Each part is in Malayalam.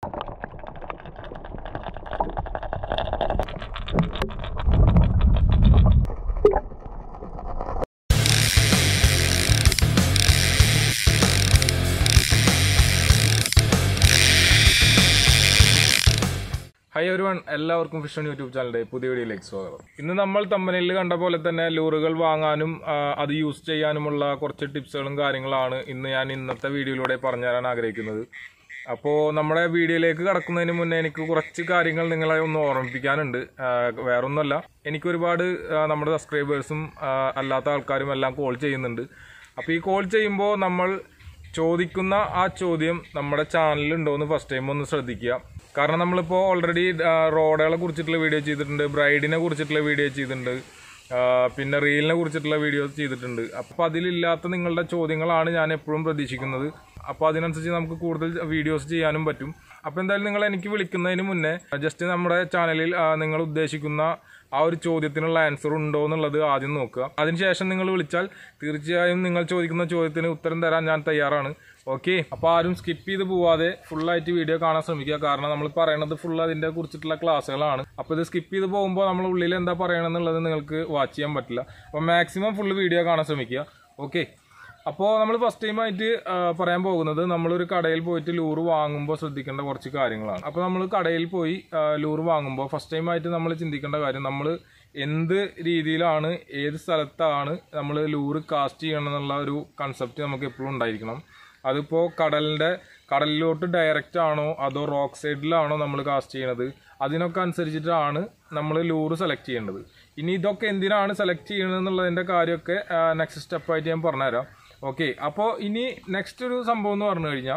ഹൈ ഒരു വൺ എല്ലാവർക്കും ഫിഷൻ യൂട്യൂബ് ചാനലിന്റെ പുതിയ വീഡിയോയിലേക്ക് സ്വാഗതം ഇന്ന് നമ്മൾ തമ്പനിൽ കണ്ട പോലെ തന്നെ ലൂറുകൾ വാങ്ങാനും ആ, അത് യൂസ് ചെയ്യാനുമുള്ള കുറച്ച് ടിപ്സുകളും കാര്യങ്ങളാണ് ഇന്ന് ഞാൻ ഇന്നത്തെ വീഡിയോയിലൂടെ പറഞ്ഞു തരാൻ ആഗ്രഹിക്കുന്നത് അപ്പോൾ നമ്മുടെ വീഡിയോയിലേക്ക് കടക്കുന്നതിന് മുന്നേ എനിക്ക് കുറച്ച് കാര്യങ്ങൾ നിങ്ങളെ ഒന്ന് ഓർമ്മിപ്പിക്കാനുണ്ട് ആ, വേറൊന്നുമല്ല എനിക്ക് ഒരുപാട് ആ, നമ്മുടെ സബ്സ്ക്രൈബേഴ്സും ആ, അല്ലാത്ത ആൾക്കാരും എല്ലാം കോൾ ചെയ്യുന്നുണ്ട് അപ്പോൾ ഈ കോൾ ചെയ്യുമ്പോൾ നമ്മൾ ചോദിക്കുന്ന ആ ചോദ്യം നമ്മുടെ ചാനലിൽ ഉണ്ടോ എന്ന് ഫസ്റ്റ് ടൈം ഒന്ന് ശ്രദ്ധിക്കുക കാരണം നമ്മളിപ്പോൾ ഓൾറെഡി റോഡുകളെ കുറിച്ചിട്ടുള്ള വീഡിയോ ചെയ്തിട്ടുണ്ട് ബ്രൈഡിനെ കുറിച്ചിട്ടുള്ള വീഡിയോ ചെയ്തിട്ടുണ്ട് ആ, പിന്നെ റീലിനെ കുറിച്ചിട്ടുള്ള വീഡിയോസ് ചെയ്തിട്ടുണ്ട് അപ്പോൾ അതിലില്ലാത്ത നിങ്ങളുടെ ചോദ്യങ്ങളാണ് ഞാൻ എപ്പോഴും പ്രതീക്ഷിക്കുന്നത് അപ്പോൾ അതിനനുസരിച്ച് നമുക്ക് കൂടുതൽ വീഡിയോസ് ചെയ്യാനും പറ്റും അപ്പോൾ എന്തായാലും നിങ്ങൾ എനിക്ക് വിളിക്കുന്നതിന് മുന്നേ ജസ്റ്റ് നമ്മുടെ ചാനലിൽ ആ, നിങ്ങൾ ഉദ്ദേശിക്കുന്ന ആ ഒരു ചോദ്യത്തിനുള്ള ആൻസർ ഉണ്ടോ എന്നുള്ളത് ആദ്യം നോക്കുക അതിനുശേഷം നിങ്ങൾ വിളിച്ചാൽ തീർച്ചയായും നിങ്ങൾ ചോദിക്കുന്ന ചോദ്യത്തിന് ഉത്തരം തരാൻ ഞാൻ തയ്യാറാണ് ഓക്കെ അപ്പോൾ ആരും സ്കിപ്പ് ചെയ്ത് പോവാതെ ഫുള്ളായിട്ട് വീഡിയോ കാണാൻ ശ്രമിക്കുക കാരണം നമ്മൾ പറയണത് ഫുൾ അതിൻ്റെ കുറിച്ചിട്ടുള്ള ക്ലാസ്സുകളാണ് അപ്പോൾ ഇത് സ്കിപ്പ് ചെയ്ത് പോകുമ്പോൾ നമ്മൾ ഉള്ളിൽ എന്താ പറയണമെന്നുള്ളത് നിങ്ങൾക്ക് വാച്ച് ചെയ്യാൻ പറ്റില്ല അപ്പോൾ മാക്സിമം ഫുൾ വീഡിയോ കാണാൻ ശ്രമിക്കുക ഓക്കെ അപ്പോൾ നമ്മൾ ഫസ്റ്റ് ടൈം ആയിട്ട് ആ, പറയാൻ പോകുന്നത് നമ്മളൊരു കടയിൽ പോയിട്ട് ലൂറ് വാങ്ങുമ്പോൾ ശ്രദ്ധിക്കേണ്ട കുറച്ച് കാര്യങ്ങളാണ് അപ്പോൾ നമ്മൾ കടയിൽ പോയി ആ, ലൂറ് വാങ്ങുമ്പോൾ ഫസ്റ്റ് ടൈം ആയിട്ട് നമ്മൾ ചിന്തിക്കേണ്ട കാര്യം നമ്മൾ എന്ത് രീതിയിലാണ് ഏത് സ്ഥലത്താണ് നമ്മൾ ലൂറ് കാസ്റ്റ് ചെയ്യണം എന്നുള്ള ഒരു കൺസെപ്റ്റ് നമുക്ക് എപ്പോഴും ഉണ്ടായിരിക്കണം അതിപ്പോൾ കടലിൻ്റെ കടലിലോട്ട് ഡയറക്റ്റ് ആണോ അതോ റോക്ക് സൈഡിലാണോ നമ്മൾ കാസ്റ്റ് ചെയ്യണത് അതിനൊക്കെ അനുസരിച്ചിട്ടാണ് നമ്മൾ ലൂറ് സെലക്ട് ചെയ്യേണ്ടത് ഇനി ഇതൊക്കെ എന്തിനാണ് സെലക്ട് ചെയ്യണത് എന്നുള്ളതിൻ്റെ കാര്യമൊക്കെ നെക്സ്റ്റ് സ്റ്റെപ്പായിട്ട് ഞാൻ പറഞ്ഞുതരാം ഓക്കെ അപ്പോൾ ഇനി നെക്സ്റ്റ് ഒരു സംഭവം എന്ന് പറഞ്ഞു കഴിഞ്ഞാൽ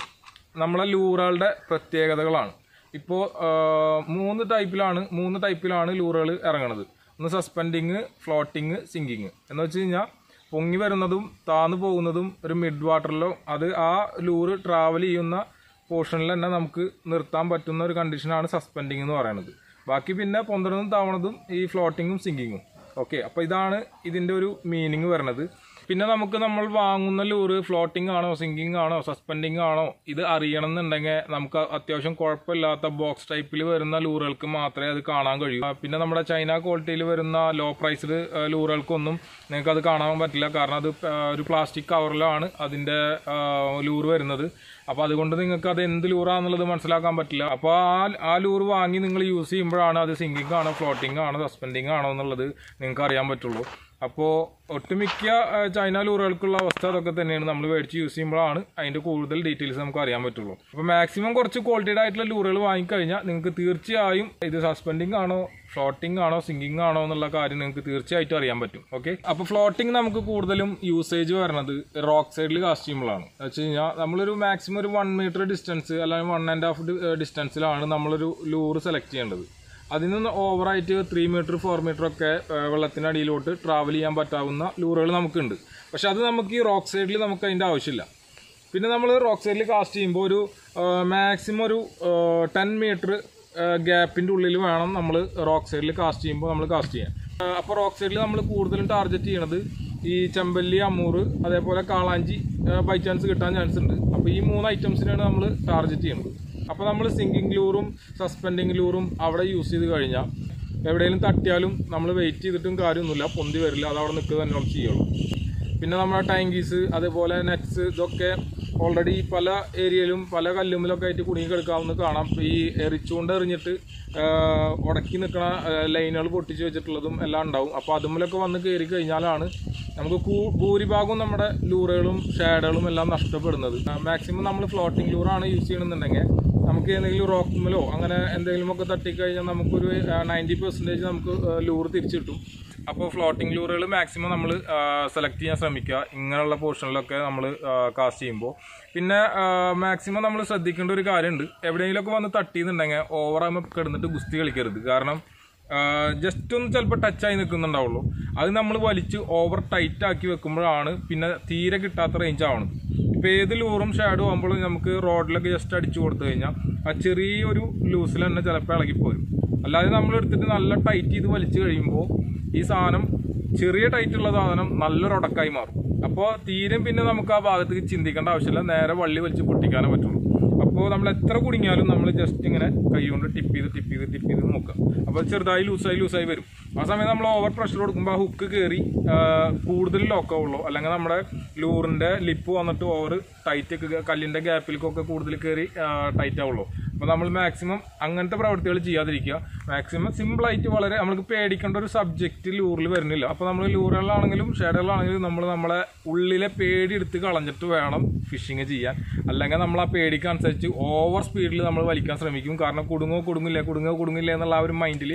നമ്മളെ ലൂറുകളുടെ പ്രത്യേകതകളാണ് ഇപ്പോൾ മൂന്ന് ടൈപ്പിലാണ് മൂന്ന് ടൈപ്പിലാണ് ലൂറുകൾ ഇറങ്ങണത് ഒന്ന് സസ്പെൻഡിങ് ഫ്ലോട്ടിങ് സിങ്കിങ് എന്ന് വെച്ച് കഴിഞ്ഞാൽ പൊങ്ങി വരുന്നതും താന്നു പോകുന്നതും ഒരു മിഡ് വാട്ടറിലോ അത് ആ ലൂറ് ട്രാവൽ ചെയ്യുന്ന പോർഷനിൽ തന്നെ നമുക്ക് നിർത്താൻ പറ്റുന്ന ഒരു കണ്ടീഷനാണ് സസ്പെൻഡിങ് എന്ന് പറയുന്നത് ബാക്കി പിന്നെ പൊന്തണതും താവണതും ഈ ഫ്ലോട്ടിങ്ങും സിങ്കിങ്ങും ഓക്കെ അപ്പോൾ ഇതാണ് ഇതിൻ്റെ ഒരു മീനിങ് വരുന്നത് പിന്നെ നമുക്ക് നമ്മൾ വാങ്ങുന്ന ലൂറ് ഫ്ലോട്ടിംഗ് ആണോ സിങ്കിങ് ആണോ സസ്പെൻഡിങ് ആണോ ഇത് അറിയണം എന്നുണ്ടെങ്കിൽ നമുക്ക് അത്യാവശ്യം കുഴപ്പമില്ലാത്ത ബോക്സ് ടൈപ്പിൽ വരുന്ന ലൂറുകൾക്ക് മാത്രമേ അത് കാണാൻ കഴിയൂ ആ, പിന്നെ നമ്മുടെ ചൈന ക്വാളിറ്റിയിൽ വരുന്ന ലോ പ്രൈസ്ഡ് ലൂറുകൾക്കൊന്നും നിങ്ങൾക്ക് അത് കാണാൻ പറ്റില്ല കാരണം അത് ആ, ഒരു പ്ലാസ്റ്റിക് കവറിലാണ് അതിൻ്റെ ലൂറ് വരുന്നത് അപ്പോൾ അതുകൊണ്ട് നിങ്ങൾക്ക് അത് എന്ത് ലൂറാന്നുള്ളത് മനസ്സിലാക്കാൻ പറ്റില്ല അപ്പോൾ ആ ആ ലൂറ് വാങ്ങി നിങ്ങൾ യൂസ് ചെയ്യുമ്പോഴാണ് അത് സിങ്കിങ് ആണോ ഫ്ലോട്ടിംഗ് ആണോ സസ്പെൻഡിങ് ആണോ എന്നുള്ളത് നിങ്ങൾക്ക് അറിയാൻ പറ്റുള്ളൂ അപ്പോൾ ഒട്ടുമിക്ക ആ, ചൈന ലൂറുകൾക്കുള്ള അവസ്ഥ അതൊക്കെ തന്നെയാണ് നമ്മൾ മേടിച്ച് യൂസ് ചെയ്യുമ്പോഴാണ് അതിൻ്റെ കൂടുതൽ ഡീറ്റെയിൽസ് നമുക്ക് അറിയാൻ പറ്റുള്ളൂ അപ്പോൾ മാക്സിമം കുറച്ച് ക്വാളിറ്റിയുടെ ആയിട്ടുള്ള ലൂറുകൾ വാങ്ങിക്കഴിഞ്ഞാൽ നിങ്ങൾക്ക് തീർച്ചയായും ഇത് സസ്പെൻഡിങ് ആണോ ഫ്ലോട്ടിംഗ് ആണോ സിങ്കിങ് ആണോ എന്നുള്ള കാര്യം നിങ്ങൾക്ക് തീർച്ചയായിട്ടും അറിയാൻ പറ്റും ഓക്കെ അപ്പോൾ ഫ്ലോട്ടിംഗ് നമുക്ക് കൂടുതലും യൂസേജ് വരുന്നത് റോക്ക് സൈഡിൽ കാസ്റ്റ് ചെയ്യുമ്പോഴാണ് എന്ന് വെച്ച് കഴിഞ്ഞാൽ നമ്മളൊരു മാക്സിമം ഒരു വൺ മീറ്റർ ഡിസ്റ്റൻസ് അല്ലെങ്കിൽ വൺ ആൻഡ് ഹാഫ് ഡിസ്റ്റൻസിലാണ് നമ്മളൊരു ലൂറ് സെലക്ട് ചെയ്യേണ്ടത് അതിൽ നിന്ന് ഓവറായിട്ട് ത്രീ മീറ്റർ ഫോർ മീറ്റർ ഒക്കെ ആ, വെള്ളത്തിനടിയിലോട്ട് ട്രാവൽ ചെയ്യാൻ പറ്റാവുന്ന ലൂറുകൾ നമുക്കുണ്ട് പക്ഷെ അത് നമുക്ക് ഈ റോക്ക് സൈഡിൽ നമുക്ക് അതിൻ്റെ ആവശ്യമില്ല പിന്നെ നമ്മൾ റോക്ക് സൈഡിൽ കാസ്റ്റ് ചെയ്യുമ്പോൾ ഒരു മാക്സിമം ഒരു ടെൻ മീറ്റർ ഗ്യാപ്പിൻ്റെ ഉള്ളിൽ വേണം നമ്മൾ റോക്ക് സൈഡിൽ കാസ്റ്റ് ചെയ്യുമ്പോൾ നമ്മൾ കാസ്റ്റ് ചെയ്യാൻ അപ്പോൾ റോക്ക് സൈഡിൽ നമ്മൾ കൂടുതലും ടാർഗറ്റ് ചെയ്യണത് ഈ ചെമ്പല്ലി അമ്മൂറ് അതേപോലെ കാളാഞ്ചി ബൈ ചാൻസ് കിട്ടാൻ ചാൻസ് ഉണ്ട് അപ്പോൾ ഈ മൂന്ന് ഐറ്റംസിനാണ് നമ്മൾ ടാർഗറ്റ് ചെയ്യണത് അപ്പോൾ നമ്മൾ സിങ്കിങ് ലൂറും സസ്പെൻഡിങ് ലൂറും അവിടെ യൂസ് ചെയ്ത് കഴിഞ്ഞാൽ എവിടെയെങ്കിലും തട്ടിയാലും നമ്മൾ വെയിറ്റ് ചെയ്തിട്ടും കാര്യമൊന്നുമില്ല പൊന്തി വരില്ല അത് അവിടെ നിൽക്കുക തന്നെ നമുക്ക് ചെയ്യുള്ളൂ പിന്നെ നമ്മുടെ ടാങ്കീസ് അതേപോലെ നെറ്റ്സ് ഇതൊക്കെ ഓൾറെഡി പല ഏരിയയിലും പല കല്ലുമ്മിലൊക്കെ ആയിട്ട് കുടുങ്ങി കിടക്കാവുന്ന കാണാം ഈ എറിച്ചുകൊണ്ട് എറിഞ്ഞിട്ട് ആ, ഉടക്കി നിൽക്കുന്ന ലൈനുകൾ പൊട്ടിച്ച് വെച്ചിട്ടുള്ളതും എല്ലാം ഉണ്ടാവും അപ്പോൾ അതുമ്മിലൊക്കെ വന്ന് കയറി കഴിഞ്ഞാലാണ് നമുക്ക് കൂ- ഭൂരിഭാഗവും നമ്മുടെ ലൂറുകളും ഷാഡുകളും എല്ലാം നഷ്ടപ്പെടുന്നത് മാക്സിമം നമ്മൾ ഫ്ലോട്ടിംഗ് ലൂറാണ് യൂസ് ചെയ്യണമെന്നുണ്ടെങ്കിൽ നമുക്ക് ഏതെങ്കിലും റോക്കുമ്മലോ അങ്ങനെ എന്തെങ്കിലുമൊക്കെ തട്ടിക്കഴിഞ്ഞാൽ നമുക്കൊരു നയൻറ്റി പെർസെൻറ്റേജ് നമുക്ക് ലൂറ് തിരിച്ചു കിട്ടും അപ്പോൾ ഫ്ലോട്ടിംഗ് ലൂറുകൾ മാക്സിമം നമ്മൾ സെലക്ട് ചെയ്യാൻ ശ്രമിക്കുക ഇങ്ങനെയുള്ള പോർഷനിലൊക്കെ നമ്മൾ കാസ്റ്റ് ചെയ്യുമ്പോൾ പിന്നെ മാക്സിമം നമ്മൾ ശ്രദ്ധിക്കേണ്ട ഒരു കാര്യമുണ്ട് എവിടെയെങ്കിലുമൊക്കെ വന്ന് തട്ടിയെന്നുണ്ടെങ്കിൽ ഓവറാകുമ്പോൾ കിടന്നിട്ട് ഗുസ്തി കളിക്കരുത് കാരണം ജസ്റ്റ് ഒന്ന് ചിലപ്പോൾ ടച്ചായി നിൽക്കുന്നുണ്ടാവുള്ളൂ അത് നമ്മൾ വലിച്ച് ഓവർ ടൈറ്റ് ആക്കി വെക്കുമ്പോഴാണ് പിന്നെ തീരെ കിട്ടാത്ത റേഞ്ച് ആവണത് ഇപ്പം ഏത് ലൂറും ഷാഡോ ആകുമ്പോൾ നമുക്ക് റോഡിലൊക്കെ ജസ്റ്റ് അടിച്ചു കൊടുത്തു കഴിഞ്ഞാൽ ആ ചെറിയൊരു ലൂസിൽ തന്നെ ചിലപ്പോൾ ഇളകിപ്പോരും അല്ലാതെ നമ്മൾ എടുത്തിട്ട് നല്ല ടൈറ്റ് ചെയ്ത് വലിച്ചു കഴിയുമ്പോൾ ഈ സാധനം ചെറിയ ടൈറ്റ് ഉള്ള സാധനം നല്ലൊരു ഉടക്കായി മാറും അപ്പോൾ തീരെ പിന്നെ നമുക്ക് ആ ഭാഗത്തേക്ക് ചിന്തിക്കേണ്ട ആവശ്യമില്ല നേരെ വള്ളി വലിച്ച് പൊട്ടിക്കാനേ പറ്റുള്ളൂ അപ്പോൾ നമ്മൾ എത്ര കുടുങ്ങിയാലും നമ്മൾ ജസ്റ്റ് ഇങ്ങനെ കൈ കൊണ്ട് ടിപ്പ് ചെയ്ത് ടിപ്പ് ചെയ്ത് ടിപ്പ് ചെയ്ത് നോക്കുക അപ്പോൾ ചെറുതായി ലൂസായി ലൂസായി വരും ആ സമയം നമ്മൾ ഓവർ പ്രഷർ കൊടുക്കുമ്പോൾ ആ ഹുക്ക് കയറി ആ, കൂടുതൽ ലോക്കാവുള്ളൂ അല്ലെങ്കിൽ നമ്മുടെ ലൂറിൻ്റെ ലിപ്പ് വന്നിട്ട് ഓവർ ടൈറ്റ് ഒക്കെ കല്ലിൻ്റെ ഗ്യാപ്പിലേക്കൊക്കെ കൂടുതൽ കയറി ടൈറ്റ് ആവുള്ളൂ അപ്പോൾ നമ്മൾ മാക്സിമം അങ്ങനത്തെ പ്രവൃത്തികൾ ചെയ്യാതിരിക്കുക മാക്സിമം സിമ്പിളായിട്ട് വളരെ നമുക്ക് പേടിക്കേണ്ട ഒരു സബ്ജക്റ്റ് ലൂറിൽ വരുന്നില്ല അപ്പോൾ നമ്മൾ ലൂറുകളിലാണെങ്കിലും ഷേഡുകളാണെങ്കിലും നമ്മൾ നമ്മളെ ഉള്ളിലെ പേടി എടുത്ത് കളഞ്ഞിട്ട് വേണം ഫിഷിങ് ചെയ്യാൻ അല്ലെങ്കിൽ നമ്മൾ ആ പേടിക്ക് അനുസരിച്ച് ഓവർ സ്പീഡിൽ നമ്മൾ വലിക്കാൻ ശ്രമിക്കും കാരണം കുടുങ്ങോ കുടുങ്ങില്ല കുടുങ്ങോ കുടുങ്ങില്ല എന്നുള്ള ആ ഒരു മൈൻഡിൽ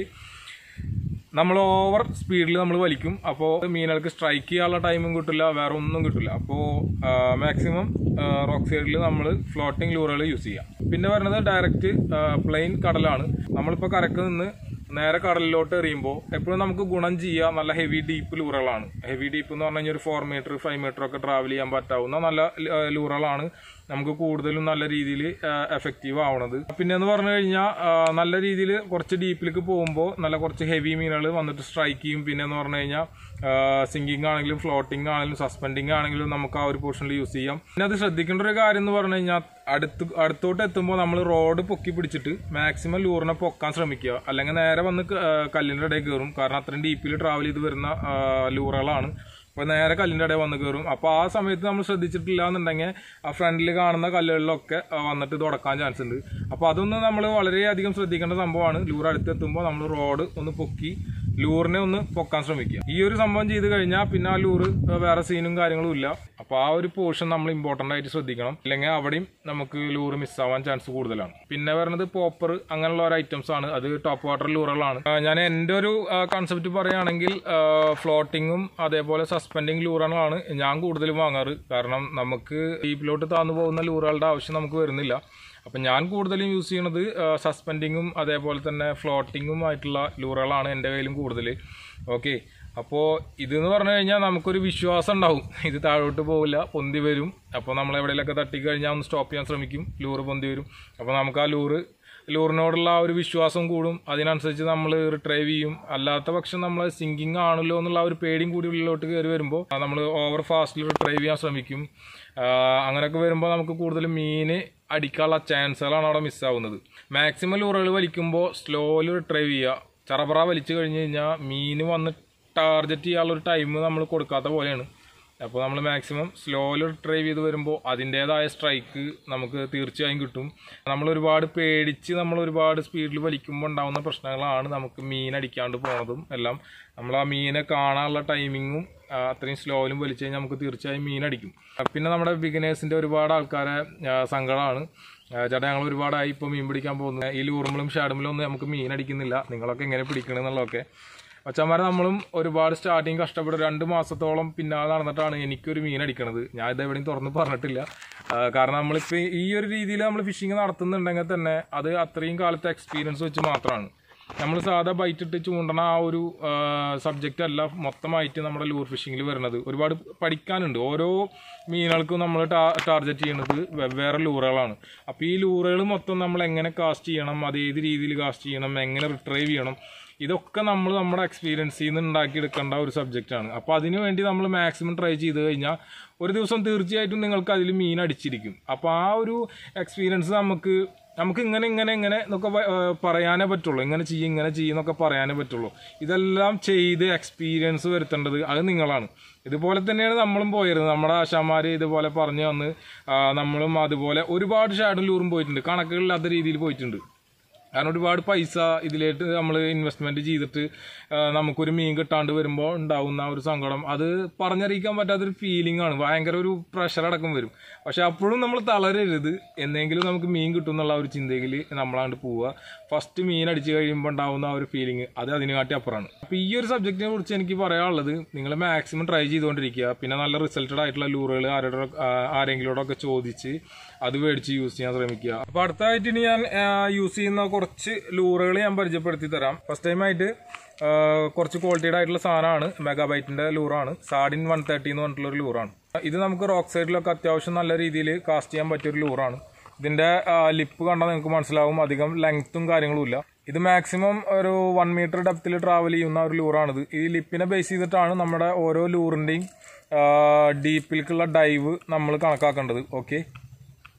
നമ്മൾ ഓവർ സ്പീഡിൽ നമ്മൾ വലിക്കും അപ്പോൾ മീനുകൾക്ക് സ്ട്രൈക്ക് ചെയ്യാനുള്ള ടൈമും കിട്ടില്ല വേറെ ഒന്നും കിട്ടില്ല അപ്പോൾ മാക്സിമം റോക്ക് സൈഡിൽ നമ്മൾ ഫ്ലോട്ടിംഗ് ലൂറുകൾ യൂസ് ചെയ്യാം പിന്നെ വരുന്നത് ഡയറക്റ്റ് പ്ലെയിൻ കടലാണ് നമ്മളിപ്പോൾ കരക്ക് നിന്ന് നേരെ കടലിലോട്ട് എറിയുമ്പോൾ എപ്പോഴും നമുക്ക് ഗുണം ചെയ്യുക നല്ല ഹെവി ഡീപ്പ് ലൂറുകളാണ് ഹെവി ഡീപ്പ് എന്ന് പറഞ്ഞു കഴിഞ്ഞാൽ ഒരു ഫോർ മീറ്റർ ഫൈവ് മീറ്റർ ഒക്കെ ട്രാവൽ ചെയ്യാൻ പറ്റാവുന്ന നല്ല ആ, ലൂറുകളാണ് നമുക്ക് കൂടുതലും നല്ല രീതിയിൽ എഫക്റ്റീവ് ആവണത് പിന്നെ എന്ന് പറഞ്ഞു കഴിഞ്ഞാൽ നല്ല രീതിയിൽ കുറച്ച് ഡീപ്പിലേക്ക് പോകുമ്പോൾ നല്ല കുറച്ച് ഹെവി മീനുകൾ വന്നിട്ട് സ്ട്രൈക്ക് ചെയ്യും പിന്നെ എന്ന് പറഞ്ഞു കഴിഞ്ഞാൽ സിങ്കിങ് ആണെങ്കിലും ഫ്ലോട്ടിംഗ് ആണെങ്കിലും സസ്പെൻഡിങ് ആണെങ്കിലും നമുക്ക് ആ ഒരു പോർഷനിൽ യൂസ് ചെയ്യാം പിന്നെ അത് ശ്രദ്ധിക്കേണ്ട ഒരു കാര്യം എന്ന് പറഞ്ഞു കഴിഞ്ഞാൽ അടുത്ത് അടുത്തോട്ട് എത്തുമ്പോൾ നമ്മൾ റോഡ് പൊക്കി പിടിച്ചിട്ട് മാക്സിമം ലൂറിനെ പൊക്കാൻ ശ്രമിക്കുക അല്ലെങ്കിൽ നേരെ വന്ന് ക- ആ, കല്ലിൻ്റെ ഇടയിൽ കയറും കാരണം അത്രയും ഡീപ്പിൽ ട്രാവൽ ചെയ്ത് വരുന്ന ആ, ലൂറുകളാണ് അപ്പോൾ നേരെ കല്ലിൻ്റെ ഇടയിൽ വന്ന് കയറും അപ്പോൾ ആ സമയത്ത് നമ്മൾ ശ്രദ്ധിച്ചിട്ടില്ല എന്നുണ്ടെങ്കിൽ ആ ഫ്രണ്ടിൽ കാണുന്ന കല്ലുകളിലൊക്കെ ആ, വന്നിട്ട് ഇത് ഉടക്കാൻ ചാൻസ് ഉണ്ട് അപ്പോൾ അതൊന്ന് നമ്മൾ വളരെയധികം ശ്രദ്ധിക്കേണ്ട സംഭവമാണ് ലൂർ അടുത്തെത്തുമ്പോൾ നമ്മൾ റോഡ് ഒന്ന് പൊക്കി ലൂറിനെ ഒന്ന് പൊക്കാൻ ശ്രമിക്കുക ഈ ഒരു സംഭവം ചെയ്ത് കഴിഞ്ഞാൽ പിന്നെ ആ ലൂറ് വേറെ സീനും കാര്യങ്ങളും ഇല്ല അപ്പോൾ ആ ഒരു പോർഷൻ നമ്മൾ ഇമ്പോർട്ടൻ്റ് ആയിട്ട് ശ്രദ്ധിക്കണം ഇല്ലെങ്കിൽ അവിടെയും നമുക്ക് ലൂറ് മിസ്സാവാൻ ചാൻസ് കൂടുതലാണ് പിന്നെ വരുന്നത് പോപ്പർ അങ്ങനെയുള്ള ഒരു ഐറ്റംസ് ആണ് അത് ടോപ്പ് വാട്ടർ ലൂറുകളാണ് ആ, ഞാൻ എൻ്റെ ഒരു കൺസെപ്റ്റ് പറയുകയാണെങ്കിൽ ഫ്ലോട്ടിങ്ങും അതേപോലെ സസ്പെൻഡിങ് ലൂറുകളാണ് ഞാൻ കൂടുതലും വാങ്ങാറ് കാരണം നമുക്ക് ഡീപ്പിലോട്ട് താന്നു പോകുന്ന ലൂറുകളുടെ ആവശ്യം നമുക്ക് വരുന്നില്ല അപ്പം ഞാൻ കൂടുതലും യൂസ് ചെയ്യണത് സസ്പെൻഡിങ്ങും അതേപോലെ തന്നെ ഫ്ലോട്ടിങ്ങും ആയിട്ടുള്ള ലൂറുകളാണ് എൻ്റെ കയ്യിലും കൂടുതൽ ഓക്കെ അപ്പോൾ ഇതെന്ന് പറഞ്ഞു കഴിഞ്ഞാൽ നമുക്കൊരു വിശ്വാസം ഉണ്ടാവും ഇത് താഴോട്ട് പോവില്ല പൊന്തി വരും അപ്പോൾ നമ്മൾ എവിടെയെങ്കിലൊക്കെ തട്ടിക്കഴിഞ്ഞാൽ ഒന്ന് സ്റ്റോപ്പ് ചെയ്യാൻ ശ്രമിക്കും ലൂറ് പൊന്തി വരും അപ്പോൾ നമുക്ക് ആ ലൂറ് ലൂറിനോടുള്ള ആ ഒരു വിശ്വാസം കൂടും അതിനനുസരിച്ച് നമ്മൾ റിട്രൈവ് ചെയ്യും അല്ലാത്ത പക്ഷം നമ്മൾ സിങ്കിങ് ആണല്ലോ എന്നുള്ള ആ ഒരു പേടിയും കൂടി ഉള്ളിലോട്ട് കയറി വരുമ്പോൾ നമ്മൾ ഓവർ ഫാസ്റ്റിൽ റിട്രൈവ് ചെയ്യാൻ ശ്രമിക്കും ആ, അങ്ങനെയൊക്കെ വരുമ്പോൾ നമുക്ക് കൂടുതൽ മീൻ അടിക്കാനുള്ള ചാൻസുകളാണ് അവിടെ മിസ്സാവുന്നത് മാക്സിമം ലൂറുകൾ വലിക്കുമ്പോൾ സ്ലോയിൽ റിട്രൈവ് ചെയ്യുക ചറപറ വലിച്ചു കഴിഞ്ഞ് കഴിഞ്ഞാൽ മീൻ വന്ന് ടാർഗറ്റ് ചെയ്യാനുള്ള ഒരു ടൈം നമ്മൾ കൊടുക്കാത്ത പോലെയാണ് അപ്പോൾ നമ്മൾ മാക്സിമം സ്ലോയിൽ ഡ്രൈവ് ചെയ്ത് വരുമ്പോൾ അതിൻ്റേതായ സ്ട്രൈക്ക് നമുക്ക് തീർച്ചയായും കിട്ടും നമ്മൾ ഒരുപാട് പേടിച്ച് നമ്മൾ ഒരുപാട് സ്പീഡിൽ വലിക്കുമ്പോൾ ഉണ്ടാകുന്ന പ്രശ്നങ്ങളാണ് നമുക്ക് മീൻ അടിക്കാണ്ട് പോണതും എല്ലാം നമ്മൾ ആ മീനെ കാണാനുള്ള ടൈമിങ്ങും ആ, അത്രയും സ്ലോയിലും വലിച്ചു കഴിഞ്ഞാൽ നമുക്ക് തീർച്ചയായും മീൻ അടിക്കും ആ, പിന്നെ നമ്മുടെ ബിഗിനേഴ്സിൻ്റെ ഒരുപാട് ആൾക്കാരെ ആ, സങ്കടമാണ് ആ, ചേട്ടാ ഞങ്ങൾ ഒരുപാടായി ഇപ്പോൾ മീൻ പിടിക്കാൻ പോകുന്നത് ഈ ലൂറുമ്പളും ഷാഡുമ്പളും ഒന്നും നമുക്ക് മീൻ അടിക്കുന്നില്ല നിങ്ങളൊക്കെ എങ്ങനെ പിടിക്കണമെന്നുള്ളതൊക്കെ അച്ഛന്മാരെ നമ്മളും ഒരുപാട് സ്റ്റാർട്ടിങ് കഷ്ടപ്പെട്ട് രണ്ട് മാസത്തോളം പിന്നാലെ നടന്നിട്ടാണ് എനിക്കൊരു മീൻ അടിക്കണത് ഞാൻ ഇത് എവിടെയും തുറന്ന് പറഞ്ഞിട്ടില്ല ആ, കാരണം നമ്മളിപ്പോൾ ഈ ഒരു രീതിയിൽ നമ്മൾ ഫിഷിങ് നടത്തുന്നുണ്ടെങ്കിൽ തന്നെ അത് അത്രയും കാലത്തെ എക്സ്പീരിയൻസ് വെച്ച് മാത്രമാണ് നമ്മൾ സാധാ ബൈറ്റ് ഇട്ട് ചൂണ്ടണ ആ ഒരു സബ്ജക്റ്റ് അല്ല മൊത്തമായിട്ട് നമ്മുടെ ലൂർ ഫിഷിങ്ങിൽ വരുന്നത് ഒരുപാട് പഠിക്കാനുണ്ട് ഓരോ മീനുകൾക്കും നമ്മൾ ടാർഗറ്റ് ചെയ്യുന്നത് വെവ്വേറെ ലൂറുകളാണ് അപ്പോൾ ഈ ലൂറുകൾ മൊത്തം നമ്മൾ എങ്ങനെ കാസ്റ്റ് ചെയ്യണം അത് ഏത് രീതിയിൽ കാസ്റ്റ് ചെയ്യണം എങ്ങനെ റിട്രൈവ് ചെയ്യണം ഇതൊക്കെ നമ്മൾ നമ്മുടെ എക്സ്പീരിയൻസിൽ നിന്ന് ഉണ്ടാക്കിയെടുക്കേണ്ട ഒരു സബ്ജക്റ്റാണ് അപ്പോൾ അതിന് വേണ്ടി നമ്മൾ മാക്സിമം ട്രൈ ചെയ്ത് കഴിഞ്ഞാൽ ഒരു ദിവസം തീർച്ചയായിട്ടും നിങ്ങൾക്ക് അതിൽ മീൻ അടിച്ചിരിക്കും അപ്പോൾ ആ ഒരു എക്സ്പീരിയൻസ് നമുക്ക് നമുക്ക് ഇങ്ങനെ ഇങ്ങനെ ഇങ്ങനെ എന്നൊക്കെ പ- ഏഹ് പറയാനേ പറ്റുള്ളൂ ഇങ്ങനെ ചെയ്യും ഇങ്ങനെ ചെയ്യും എന്നൊക്കെ പറയാനേ പറ്റുള്ളൂ ഇതെല്ലാം ചെയ്ത് എക്സ്പീരിയൻസ് വരുത്തേണ്ടത് അത് നിങ്ങളാണ് ഇതുപോലെ തന്നെയാണ് നമ്മളും പോയിരുന്നത് നമ്മുടെ ആശാമാർ ഇതുപോലെ പറഞ്ഞു തന്ന് ആ, നമ്മളും അതുപോലെ ഒരുപാട് ഷാഡും ലൂറും പോയിട്ടുണ്ട് കണക്കുകളില്ലാത്ത രീതിയിൽ പോയിട്ടുണ്ട് കാരണം ഒരുപാട് പൈസ ഇതിലേക്ക് നമ്മൾ ഇൻവെസ്റ്റ്മെന്റ് ചെയ്തിട്ട് ആ, നമുക്കൊരു മീൻ കിട്ടാണ്ട് വരുമ്പോൾ ഉണ്ടാവുന്ന ആ ഒരു സങ്കടം അത് പറഞ്ഞറിയിക്കാൻ പറ്റാത്തൊരു ഫീലിംഗ് ആണ് ഭയങ്കര ഒരു പ്രഷർ അടക്കം വരും പക്ഷെ അപ്പോഴും നമ്മൾ തളരരുത് എന്നെങ്കിലും നമുക്ക് മീൻ കിട്ടും എന്നുള്ള ആ ഒരു ചിന്തയിൽ നമ്മളാണ്ട് പോവുക ഫസ്റ്റ് മീൻ അടിച്ച് കഴിയുമ്പോൾ ഉണ്ടാവുന്ന ആ ഒരു ഫീലിംഗ് അത് അതിനെക്കാട്ടി അപ്പുറമാണ് അപ്പോൾ ഈ ഒരു സബ്ജക്റ്റിനെ കുറിച്ച് എനിക്ക് പറയാനുള്ളത് നിങ്ങൾ മാക്സിമം ട്രൈ ചെയ്തുകൊണ്ടിരിക്കുക പിന്നെ നല്ല റിസൾട്ടഡ് ആയിട്ടുള്ള ലൂറുകൾ ആരുടെ ആരെങ്കിലോടൊക്കെ ചോദിച്ച് അത് മേടിച്ച് യൂസ് ചെയ്യാൻ ശ്രമിക്കുക അപ്പോൾ അടുത്തതായിട്ട് ഇനി ഞാൻ യൂസ് ചെയ്യുന്ന കുറച്ച് ലൂറുകൾ ഞാൻ പരിചയപ്പെടുത്തി തരാം ഫസ്റ്റ് ടൈം ആയിട്ട് ആ, കുറച്ച് ക്വാളിറ്റിയുടെ ആയിട്ടുള്ള സാധനമാണ് മെഗാബൈറ്റിന്റെ ലൂറാണ് സാഡിൻ വൺ തേർട്ടി എന്ന് പറഞ്ഞിട്ടുള്ള ഒരു ലൂറാണ് ഇത് നമുക്ക് റോക്ക് സൈഡിലൊക്കെ അത്യാവശ്യം നല്ല രീതിയിൽ കാസ്റ്റ് ചെയ്യാൻ പറ്റിയ ഒരു ലൂറാണ് ഇതിന്റെ ലിപ്പ് കണ്ടാൽ നിങ്ങൾക്ക് മനസ്സിലാവും അധികം ലെങ്ത്തും കാര്യങ്ങളും ഇല്ല ഇത് മാക്സിമം ഒരു വൺ മീറ്റർ ഡെപ്തിൽ ട്രാവൽ ചെയ്യുന്ന ഒരു ലൂറാണിത് ഈ ലിപ്പിനെ ബേസ് ചെയ്തിട്ടാണ് നമ്മുടെ ഓരോ ലൂറിന്റെയും ഡീപ്പിലേക്കുള്ള ഡൈവ് നമ്മൾ കണക്കാക്കേണ്ടത് ഓക്കെ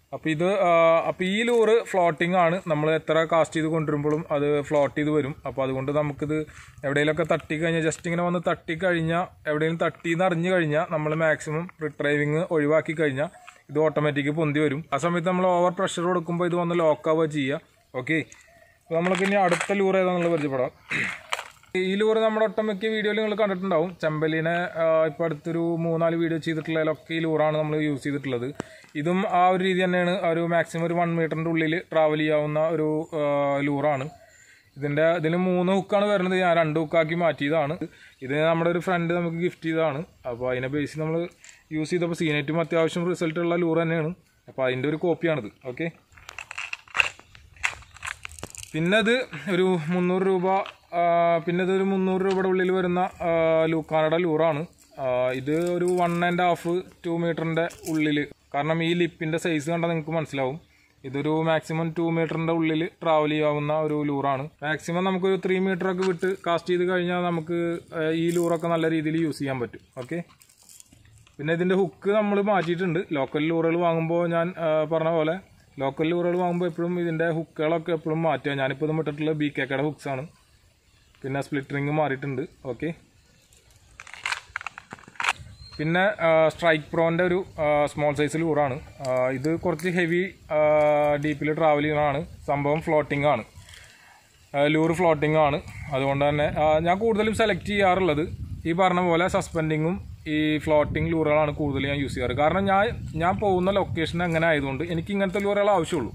അപ്പോൾ ഇത് അപ്പോൾ ഈ ലൂറ് ഫ്ലോട്ടിംഗ് ആണ് നമ്മൾ എത്ര കാസ്റ്റ് ചെയ്ത് കൊണ്ടുവരുമ്പോഴും അത് ഫ്ലോട്ട് ചെയ്ത് വരും അപ്പോൾ അതുകൊണ്ട് നമുക്കിത് എവിടെയെങ്കിലുമൊക്കെ തട്ടി കഴിഞ്ഞാൽ ജസ്റ്റ് ഇങ്ങനെ വന്ന് തട്ടി കഴിഞ്ഞാൽ എവിടെയെങ്കിലും തട്ടി എന്ന് അറിഞ്ഞു കഴിഞ്ഞാൽ നമ്മൾ മാക്സിമം റിട്രൈവിങ് ഒഴിവാക്കി കഴിഞ്ഞാൽ ഇത് ഓട്ടോമാറ്റിക് പൊന്തി വരും ആ സമയത്ത് നമ്മൾ ഓവർ പ്രഷർ കൊടുക്കുമ്പോൾ ഇത് വന്ന് ലോക്ക് ആവുക ചെയ്യുക ഓക്കെ നമ്മൾക്ക് ഇനി അടുത്ത ലൂർ ഏതാണെന്നുള്ളത് പരിചയപ്പെടാം ഈ ലൂറ് നമ്മുടെ ഒട്ടമിക്ക വീഡിയോയിൽ നിങ്ങൾ കണ്ടിട്ടുണ്ടാവും ചെമ്പലിനെ ഇപ്പോൾ അടുത്തൊരു മൂന്നാല് വീഡിയോ ചെയ്തിട്ടുള്ളതിലൊക്കെ ഈ ലൂറാണ് നമ്മൾ യൂസ് ചെയ്തിട്ടുള്ളത് ഇതും ആ ഒരു രീതി തന്നെയാണ് ആ ഒരു മാക്സിമം ഒരു വൺ മീറ്ററിൻ്റെ ഉള്ളിൽ ട്രാവൽ ചെയ്യാവുന്ന ഒരു ആ, ലൂറാണ് ഇതിൻ്റെ ഇതിന് മൂന്ന് ഹുക്കാണ് വരുന്നത് ഞാൻ രണ്ട് ഹുക്കാക്കി മാറ്റിയതാണ് ഇത് നമ്മുടെ ഒരു ഫ്രണ്ട് നമുക്ക് ഗിഫ്റ്റ് ചെയ്തതാണ് അപ്പോൾ അതിനെ ബേസ് നമ്മൾ യൂസ് ചെയ്തപ്പോൾ സീനറ്റും അത്യാവശ്യം റിസൾട്ട് ഉള്ള ലൂർ തന്നെയാണ് അപ്പോൾ അതിൻ്റെ ഒരു കോപ്പിയാണിത് ഓക്കെ പിന്നെ അത് ഒരു മുന്നൂറ് രൂപ ആ, പിന്നെ ഇതൊരു മുന്നൂറ് രൂപയുടെ ഉള്ളിൽ വരുന്ന ആ, ലൂക്കാനയുടെ ലൂറാണ് ആ, ഇത് ഒരു വൺ ആൻഡ് ഹാഫ് ടു മീറ്ററിൻ്റെ ഉള്ളിൽ കാരണം ഈ ലിപ്പിൻ്റെ സൈസ് കണ്ടാൽ നിങ്ങൾക്ക് മനസ്സിലാവും ഇതൊരു മാക്സിമം ടു മീറ്ററിൻ്റെ ഉള്ളിൽ ട്രാവൽ ചെയ്യാവുന്ന ഒരു ലൂറാണ് മാക്സിമം നമുക്കൊരു ത്രീ മീറ്ററൊക്കെ വിട്ട് കാസ്റ്റ് ചെയ്ത് കഴിഞ്ഞാൽ നമുക്ക് ആ, ഈ ലൂറൊക്കെ നല്ല രീതിയിൽ യൂസ് ചെയ്യാൻ പറ്റും ഓക്കെ പിന്നെ ഇതിൻ്റെ ഹുക്ക് നമ്മൾ മാറ്റിയിട്ടുണ്ട് ലോക്കൽ ലൂറുകൾ വാങ്ങുമ്പോൾ ഞാൻ ആ, പറഞ്ഞ പോലെ ലോക്കൽ ലൂറുകൾ വാങ്ങുമ്പോൾ എപ്പോഴും ഇതിൻ്റെ ഹുക്കുകളൊക്കെ എപ്പോഴും മാറ്റുക ഞാനിപ്പോൾ ഇത് ഇട്ടിട്ടുള്ള ബി കേക്കയുടെ ഹുക്സ് ആണ് പിന്നെ സ്പ്ലിറ്റ് റിങ് മാറിയിട്ടുണ്ട് ഓക്കെ പിന്നെ സ്ട്രൈക്ക് പ്രോൻ്റെ ഒരു സ്മോൾ സൈസ് ലൂറാണ് ആ, ഇത് കുറച്ച് ഹെവി ഡീപ്പിൽ ട്രാവൽ ചെയ്യുന്നതാണ് സംഭവം ഫ്ലോട്ടിംഗ് ആണ് ലൂർ ഫ്ലോട്ടിംഗ് ആണ് അതുകൊണ്ട് തന്നെ ആ, ഞാൻ കൂടുതലും സെലക്ട് ചെയ്യാറുള്ളത് ഈ പറഞ്ഞ പോലെ സസ്പെൻഡിങ്ങും ഈ ഫ്ലോട്ടിംഗ് ലൂറുകളാണ് കൂടുതൽ ഞാൻ യൂസ് ചെയ്യാറ് കാരണം ഞാൻ ഞാൻ പോകുന്ന ലൊക്കേഷൻ അങ്ങനെ ആയതുകൊണ്ട് എനിക്ക് ഇങ്ങനത്തെ ലൂറുകൾ ആവശ്യമുള്ളൂ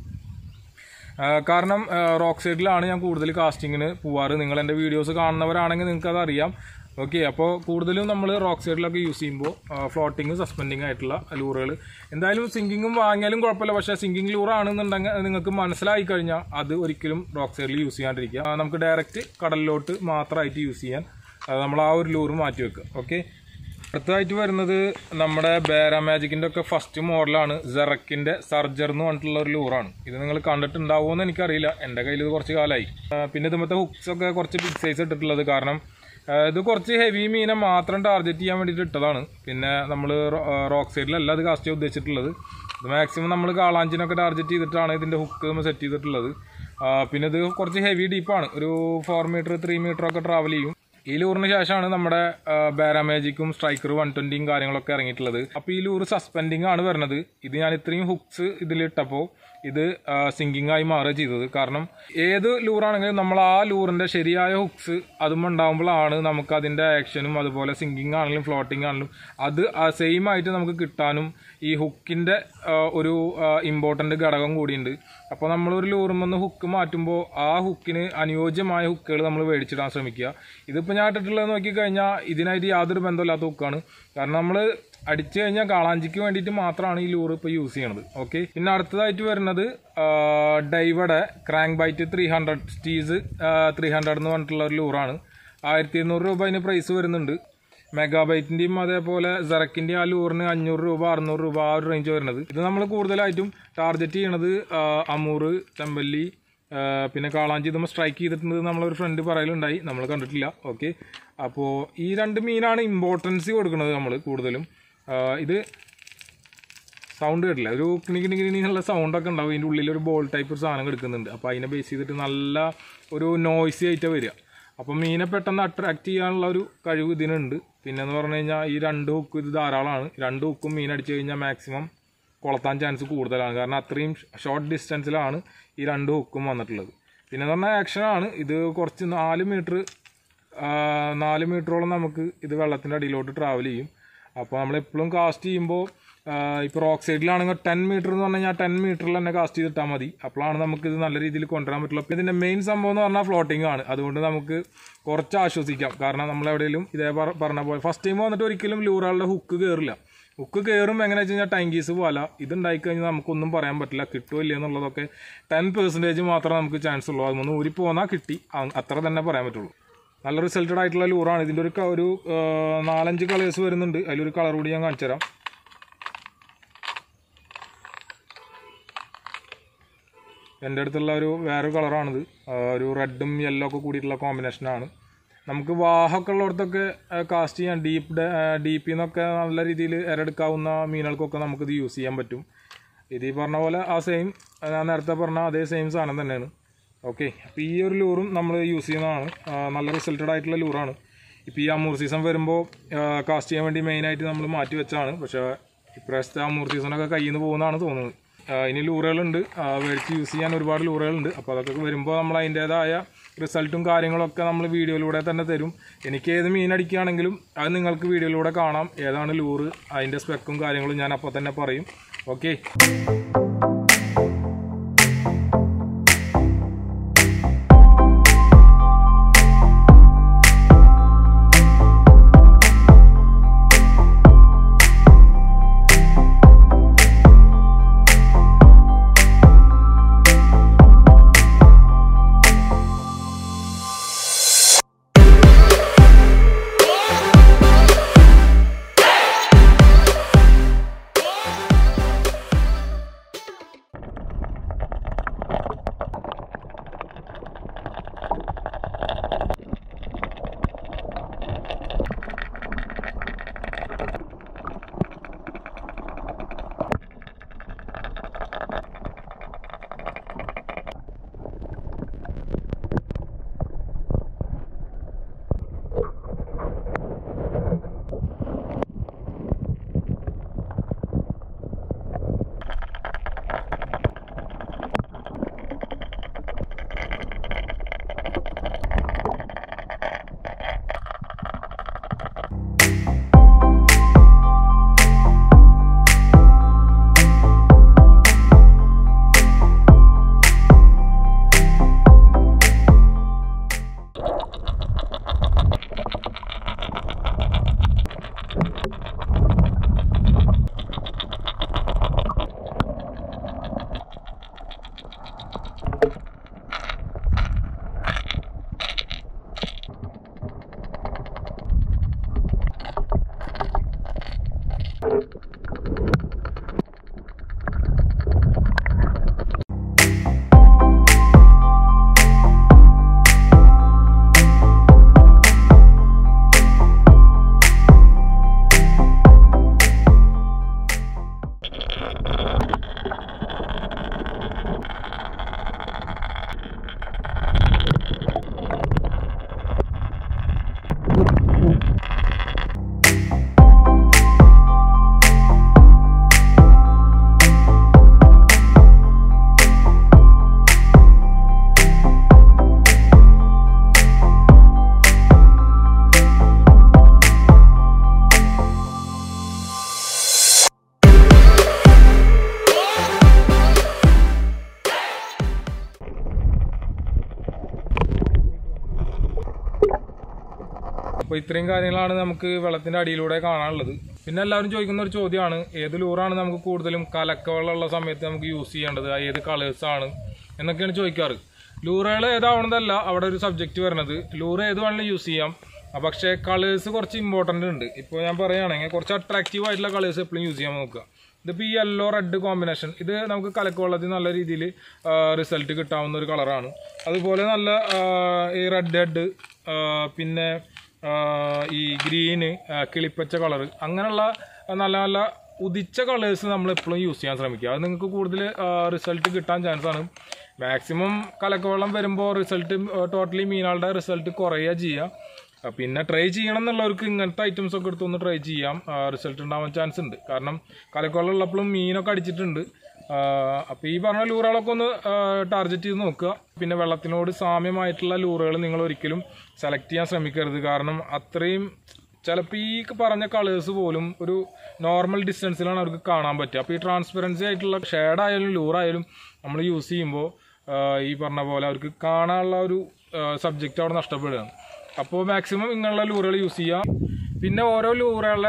ആ, കാരണം റോക്ക് സൈഡിലാണ് ഞാൻ കൂടുതൽ കാസ്റ്റിങ്ങിന് പോവാറ് നിങ്ങൾ എൻ്റെ വീഡിയോസ് കാണുന്നവരാണെങ്കിൽ നിങ്ങൾക്ക് അത് അറിയാം ഓക്കെ അപ്പോൾ കൂടുതലും നമ്മൾ റോക്ക് സൈഡിലൊക്കെ യൂസ് ചെയ്യുമ്പോൾ ഫ്ലോട്ടിങ് സസ്പെൻഡിങ് ആയിട്ടുള്ള ലൂറുകൾ എന്തായാലും സിങ്കിങ്ങും വാങ്ങിയാലും കുഴപ്പമില്ല പക്ഷേ സിങ്കിങ് ലൂറാണെന്നുണ്ടെങ്കിൽ നിങ്ങൾക്ക് മനസ്സിലായി കഴിഞ്ഞാൽ അത് ഒരിക്കലും റോക്ക് സൈഡിൽ യൂസ് ചെയ്യാണ്ടിരിക്കുക ആ, നമുക്ക് ഡയറക്റ്റ് കടലിലോട്ട് മാത്രമായിട്ട് യൂസ് ചെയ്യാൻ അത് നമ്മൾ ആ ഒരു ലൂറ് മാറ്റി വെക്കുക ഓക്കെ അടുത്തതായിട്ട് വരുന്നത് നമ്മുടെ ബേര മാജിക്കിന്റെ ഒക്കെ ഫസ്റ്റ് മോഡലാണ് സെറക്കിന്റെ സർജർ എന്ന് പറഞ്ഞിട്ടുള്ള ഒരു ലൂറാണ് ഇത് നിങ്ങൾ കണ്ടിട്ടുണ്ടാവുമെന്ന് എനിക്കറിയില്ല എൻ്റെ കയ്യിൽ ഇത് കുറച്ച് കാലമായി ആ, പിന്നെ ഇതുമത്തെ ഹുക്സ് ഒക്കെ കുറച്ച് ബിഗ് സൈസ് ഇട്ടിട്ടുള്ളത് കാരണം ആ, ഇത് കുറച്ച് ഹെവി മീനെ മാത്രം ടാർഗറ്റ് ചെയ്യാൻ വേണ്ടിയിട്ട് ഇട്ടതാണ് പിന്നെ നമ്മൾ റോക്ക് സൈഡിലല്ല ഇത് കാസ്റ്റ് ചെയ്യാൻ ഉദ്ദേശിച്ചിട്ടുള്ളത് ഇത് മാക്സിമം നമ്മൾ കാളാഞ്ചിനൊക്കെ ടാർഗറ്റ് ചെയ്തിട്ടാണ് ഇതിൻ്റെ ഹുക്ക് നമ്മൾ സെറ്റ് ചെയ്തിട്ടുള്ളത് ആ, പിന്നെ ഇത് കുറച്ച് ഹെവി ഡീപ്പാണ് ഒരു ഫോർ മീറ്റർ ത്രീ മീറ്റർ ഒക്കെ ട്രാവൽ ചെയ്യും ഈ ലൂറിന് ശേഷമാണ് നമ്മുടെ ബാരാമാജിക്കും സ്ട്രൈക്കർ വൺ ട്വന്റിയും കാര്യങ്ങളൊക്കെ ഇറങ്ങിയിട്ടുള്ളത് അപ്പോൾ ഈ ലൂറ് സസ്പെൻഡിങ് ആണ് വരുന്നത് ഇത് ഞാൻ ഇത്രയും ഹുക്സ് ഇതിലിട്ടപ്പോൾ ഇത് സിങ്കിങ് ആയി മാറുക ചെയ്തത് കാരണം ഏത് ലൂറാണെങ്കിലും നമ്മൾ ആ ലൂറിന്റെ ശരിയായ ഹുക്സ് അതും ഉണ്ടാകുമ്പോഴാണ് നമുക്ക് അതിന്റെ ആക്ഷനും അതുപോലെ സിങ്കിങ് ആണെങ്കിലും ഫ്ലോട്ടിംഗ് ആണെങ്കിലും അത് സെയിം ആയിട്ട് നമുക്ക് കിട്ടാനും ഈ ഹുക്കിന്റെ ഒരു ഇമ്പോർട്ടന്റ് ഘടകം കൂടിയുണ്ട് അപ്പോൾ നമ്മൾ ഒരു ലൂറുമെന്ന് ഹുക്ക് മാറ്റുമ്പോൾ ആ ഹുക്കിന് അനുയോജ്യമായ ഹുക്കുകൾ നമ്മൾ മേടിച്ചിടാൻ ശ്രമിക്കുക ഇതിപ്പോൾ ഞാൻ ഇട്ടിട്ടുള്ളത് നോക്കിക്കഴിഞ്ഞാൽ ഇതിനായിട്ട് യാതൊരു ബന്ധമില്ലാത്ത ഹുക്കാണ് കാരണം നമ്മൾ അടിച്ചു കഴിഞ്ഞാൽ കാളാഞ്ചിക്ക് വേണ്ടിയിട്ട് മാത്രമാണ് ഈ ലൂറ് ഇപ്പോൾ യൂസ് ചെയ്യണത് ഓക്കെ പിന്നെ അടുത്തതായിട്ട് വരുന്നത് ഡൈവയുടെ crank bait three hundred Steez three hundred എന്ന് പറഞ്ഞിട്ടുള്ള ഒരു ലൂറാണ് ആയിരത്തി ഇരുന്നൂറ് രൂപ അതിന് പ്രൈസ് വരുന്നുണ്ട് മെഗാബൈറ്റിന്റെയും അതേപോലെ സെറക്കിന്റെയും ആ ലൂറിന് അഞ്ഞൂറ് രൂപ അറുന്നൂറ് രൂപ ആ ഒരു റേഞ്ച് വരുന്നത് ഇത് നമ്മൾ കൂടുതലായിട്ടും ടാർഗറ്റ് ചെയ്യണത് ആ, അമൂറ് ചെമ്പല്ലി ആ, പിന്നെ കാളാഞ്ചി നമ്മൾ സ്ട്രൈക്ക് ചെയ്തിട്ടുണ്ട് നമ്മളൊരു ഫ്രണ്ട് പറയലുണ്ടായി നമ്മൾ കണ്ടിട്ടില്ല ഓക്കെ അപ്പോൾ ഈ രണ്ട് മീനാണ് ഇമ്പോർട്ടൻസ് കൊടുക്കുന്നത് നമ്മൾ കൂടുതലും ആ, ഇത് സൗണ്ട് കേട്ടില്ല ഒരു കിണി കിണി കിണി എന്നുള്ള സൗണ്ടൊക്കെ ഉണ്ടാവും ഇതിൻ്റെ ഉള്ളിൽ ഒരു ബോൾ ടൈപ്പ് ഒരു സാധനം എടുക്കുന്നുണ്ട് അപ്പോൾ അതിനെ ബേസ് ചെയ്തിട്ട് നല്ല ഒരു നോയ്സി ആയിട്ടാണ് വരിക അപ്പോൾ മീനെ പെട്ടെന്ന് അട്രാക്ട് ചെയ്യാനുള്ള ഒരു കഴിവ് ഇതിനുണ്ട് പിന്നെ എന്ന് പറഞ്ഞു കഴിഞ്ഞാൽ ഈ രണ്ട് ഹുക്കും ഇത് ധാരാളമാണ് രണ്ട് ഹുക്കും മീൻ അടിച്ചു കഴിഞ്ഞാൽ മാക്സിമം കൊളത്താൻ ചാൻസ് കൂടുതലാണ് കാരണം അത്രയും ഷോർട്ട് ഡിസ്റ്റൻസിലാണ് ഈ രണ്ട് ഹുക്കും വന്നിട്ടുള്ളത് പിന്നെ എന്ന് പറഞ്ഞാൽ ആക്ഷനാണ് ഇത് കുറച്ച് നാല് മീറ്റർ നാല് മീറ്ററോളം നമുക്ക് ഇത് വെള്ളത്തിൻ്റെ അടിയിലോട്ട് ട്രാവൽ ചെയ്യും അപ്പോൾ നമ്മളെപ്പോഴും കാസ്റ്റ് ചെയ്യുമ്പോൾ ഇപ്പോൾ റോക്ക് സൈഡിലാണെങ്കിൽ ടെൻ മീറ്റർ എന്ന് പറഞ്ഞു കഴിഞ്ഞാൽ ടെൻ മീറ്ററിൽ തന്നെ കാസ്റ്റ് ചെയ്തിട്ടാൽ മതി അപ്പോഴാണ് നമുക്ക് ഇത് നല്ല രീതിയിൽ കൊണ്ടുവരാൻ പറ്റുള്ളൂ അപ്പോൾ ഇതിൻ്റെ മെയിൻ സംഭവം എന്ന് പറഞ്ഞാൽ ഫ്ലോട്ടിംഗ് ആണ് അതുകൊണ്ട് നമുക്ക് കുറച്ച് ആശ്വസിക്കാം കാരണം നമ്മൾ എവിടെയെങ്കിലും ഇതേ പറ- പറഞ്ഞ പോലെ ഫസ്റ്റ് ടൈം വന്നിട്ട് ഒരിക്കലും ലൂറുകളുടെ ഹുക്ക് കയറില്ല ഹുക്ക് കയറും എങ്ങനെ വെച്ച് കഴിഞ്ഞാൽ ടൈങ്കീസ് പോലെ ഇതുണ്ടായി കഴിഞ്ഞാൽ നമുക്കൊന്നും പറയാൻ പറ്റില്ല കിട്ടുമോ ഇല്ല എന്നുള്ളതൊക്കെ ടെൻ പെർസെൻറ്റേജ് മാത്രമേ നമുക്ക് ചാൻസ് ഉള്ളൂ അതൊന്ന് ഊരി പോന്നാൽ കിട്ടി അ- അത്ര തന്നെ പറയാൻ പറ്റുള്ളൂ നല്ല റിസൾട്ടഡ് ആയിട്ടുള്ള ലൂറാണ് ഇതിൻ്റെ ഒരു ക- ഒരു ആ, നാലഞ്ച് കളേഴ്സ് വരുന്നുണ്ട് അതിലൊരു കളർ കൂടി ഞാൻ കാണിച്ചു തരാം എൻ്റെ അടുത്തുള്ള ഒരു വേറൊരു കളറാണിത് ആ, ഒരു റെഡും യെല്ലോ ഒക്കെ കൂടിയിട്ടുള്ള കോമ്പിനേഷനാണ് നമുക്ക് വാഹമൊക്കെ ഉള്ളിടത്തൊക്കെ കാസ്റ്റ് ചെയ്യാൻ ഡീപ്പ് ഡീപ്പിൽ നിന്നൊക്കെ നല്ല രീതിയിൽ ഇരടുക്കാവുന്ന മീനുകൾക്കൊക്കെ നമുക്കിത് യൂസ് ചെയ്യാൻ പറ്റും ഇത് ഈ പറഞ്ഞ പോലെ ആ സെയിം ഞാൻ നേരത്തെ പറഞ്ഞ അതേ സെയിം സാധനം തന്നെയാണ് ഓക്കെ അപ്പോൾ ഈ ഒരു ലൂറും നമ്മൾ യൂസ് ചെയ്യുന്നതാണ് ആ, നല്ല റിസൾട്ടഡ് ആയിട്ടുള്ള ലൂറാണ് ഇപ്പോൾ ഈ അമൂർ സീസൺ വരുമ്പോൾ കാസ്റ്റ് ചെയ്യാൻ വേണ്ടി മെയിനായിട്ട് നമ്മൾ മാറ്റി വെച്ചാണ് പക്ഷേ ഇപ്രാവശ്യത്തെ അമൂർ സീസണൊക്കെ കയ്യിൽ നിന്ന് പോകുന്നതാണ് തോന്നുന്നത് ആ, ഇനി ലൂറുകളുണ്ട് ആ, മേടിച്ച് യൂസ് ചെയ്യാൻ ഒരുപാട് ലൂറുകളുണ്ട് അപ്പോൾ അതൊക്കെ വരുമ്പോൾ നമ്മൾ അതിൻ്റേതായ റിസൾട്ടും കാര്യങ്ങളൊക്കെ നമ്മൾ വീഡിയോയിലൂടെ തന്നെ തരും എനിക്ക് ഏത് മീൻ അടിക്കുകയാണെങ്കിലും അത് നിങ്ങൾക്ക് വീഡിയോയിലൂടെ കാണാം ഏതാണ് ലൂറ് അതിൻ്റെ സ്പെക്കും കാര്യങ്ങളും ഞാൻ അപ്പോൾ തന്നെ പറയും ഓക്കെ അപ്പോൾ ഇത്രയും കാര്യങ്ങളാണ് നമുക്ക് വെള്ളത്തിന്റെ അടിയിലൂടെ കാണാനുള്ളത് പിന്നെ എല്ലാവരും ചോദിക്കുന്ന ഒരു ചോദ്യമാണ് ഏത് ലൂറാണ് നമുക്ക് കൂടുതലും കലക്കവെള്ളമുള്ള സമയത്ത് നമുക്ക് യൂസ് ചെയ്യേണ്ടത് ആ ഏത് കളേഴ്സ് ആണ് എന്നൊക്കെയാണ് ചോദിക്കാറ് ലൂറുകൾ ഏതാവണതല്ല അവിടെ ഒരു സബ്ജക്റ്റ് വരുന്നത് ലൂറ് ഏത് വേണമെങ്കിലും യൂസ് ചെയ്യാം ആ, പക്ഷേ കളേഴ്സ് കുറച്ച് ഇമ്പോർട്ടൻ്റ് ഉണ്ട് ഇപ്പോൾ ഞാൻ പറയുകയാണെങ്കിൽ കുറച്ച് അട്രാക്റ്റീവ് ആയിട്ടുള്ള കളേഴ്സ് എപ്പോഴും യൂസ് ചെയ്യാൻ നോക്കുക ഇതിപ്പോൾ ഈ യെല്ലോ റെഡ് കോമ്പിനേഷൻ ഇത് നമുക്ക് കലക്കവെള്ളത്തിൽ നല്ല രീതിയിൽ റിസൾട്ട് കിട്ടാവുന്ന ഒരു കളറാണ് അതുപോലെ നല്ല ആ, ഈ റെഡ് ഹെഡ് പിന്നെ ആ, ഈ ഗ്രീന് കിളിപ്പച്ച കളർ അങ്ങനെയുള്ള നല്ല നല്ല ഉദിച്ച കളേഴ്സ് നമ്മൾ എപ്പോഴും യൂസ് ചെയ്യാൻ ശ്രമിക്കുക അത് നിങ്ങൾക്ക് കൂടുതൽ റിസൾട്ട് കിട്ടാൻ ചാൻസ് ആണ് മാക്സിമം കലക്കവെള്ളം വരുമ്പോൾ റിസൾട്ട് ടോട്ടലി മീനുകളുടെ റിസൾട്ട് കുറയുക ചെയ്യുക ആ, പിന്നെ ട്രൈ ചെയ്യണം എന്നുള്ളവർക്ക് ഇങ്ങനത്തെ ഐറ്റംസ് ഒക്കെ എടുത്തൊന്ന് ട്രൈ ചെയ്യാം റിസൾട്ട് ഉണ്ടാവാൻ ചാൻസ് ഉണ്ട് കാരണം കലക്കവെള്ളം ഉള്ളപ്പോഴും മീനൊക്കെ അടിച്ചിട്ടുണ്ട് അപ്പോൾ ഈ പറഞ്ഞ ലൂറുകളൊക്കെ ഒന്ന് ടാർഗറ്റ് ചെയ്ത് നോക്കുക പിന്നെ വെള്ളത്തിനോട് സാമ്യമായിട്ടുള്ള ലൂറുകൾ നിങ്ങൾ ഒരിക്കലും സെലക്ട് ചെയ്യാൻ ശ്രമിക്കരുത് കാരണം അത്രയും ചിലപ്പോൾ ഈ പറഞ്ഞ കളേഴ്സ് പോലും ഒരു നോർമൽ ഡിസ്റ്റൻസിലാണ് അവർക്ക് കാണാൻ പറ്റുക അപ്പോൾ ഈ ട്രാൻസ്പെറൻസി ആയിട്ടുള്ള ഷെയ്ഡായാലും ലൂറായാലും നമ്മൾ യൂസ് ചെയ്യുമ്പോൾ ഈ പറഞ്ഞ പോലെ അവർക്ക് കാണാനുള്ള ഒരു സബ്ജക്റ്റ് അവിടെ നഷ്ടപ്പെടുകയാണ് അപ്പോൾ മാക്സിമം ഇങ്ങനെയുള്ള ലൂറുകൾ യൂസ് ചെയ്യാം പിന്നെ ഓരോ ലൂറുകളുടെ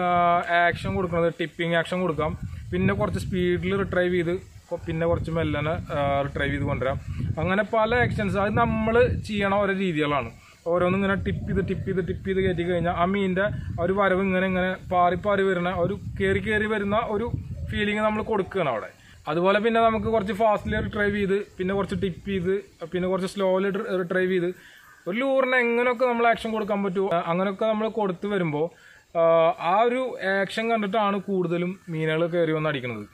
ആക്ഷൻ കൊടുക്കുന്നത് ടിപ്പിംഗ് ആക്ഷൻ കൊടുക്കാം പിന്നെ കുറച്ച് സ്പീഡിൽ റിട്രൈവ് ചെയ്ത് കൊ- പിന്നെ കുറച്ച് മെല്ലനെ റിട്രൈവ് ചെയ്ത് കൊണ്ടുവരാം അങ്ങനെ പല ആക്ഷൻസ് അത് നമ്മൾ ചെയ്യണ ഓരോ രീതികളാണ് ഓരോന്നും ഇങ്ങനെ ടിപ്പ് ചെയ്ത് ടിപ്പ് ചെയ്ത് ടിപ്പ് ചെയ്ത് കയറ്റി കഴിഞ്ഞാൽ ആ മീനിൻ്റെ ആ ഒരു വരവ് ഇങ്ങനെ ഇങ്ങനെ പാറി പാറി വരുന്ന ഒരു കയറി കയറി വരുന്ന ഒരു ഫീലിംഗ് നമ്മൾ കൊടുക്കുകയാണ് അവിടെ അതുപോലെ പിന്നെ നമുക്ക് കുറച്ച് ഫാസ്റ്റിൽ റിട്രൈവ് ചെയ്ത് പിന്നെ കുറച്ച് ടിപ്പ് ചെയ്ത് പിന്നെ കുറച്ച് സ്ലോയിൽ റിട്രൈവ് ചെയ്ത് ഒരു ലൂറിന് എങ്ങനെയൊക്കെ നമ്മൾ ആക്ഷൻ കൊടുക്കാൻ പറ്റുമോ അ- അങ്ങനെയൊക്കെ നമ്മൾ കൊടുത്തു വരുമ്പോൾ ആ ഒരു ആക്ഷൻ കണ്ടിട്ടാണ് കൂടുതലും മീനുകൾ കയറി വന്ന് അടിക്കുന്നത്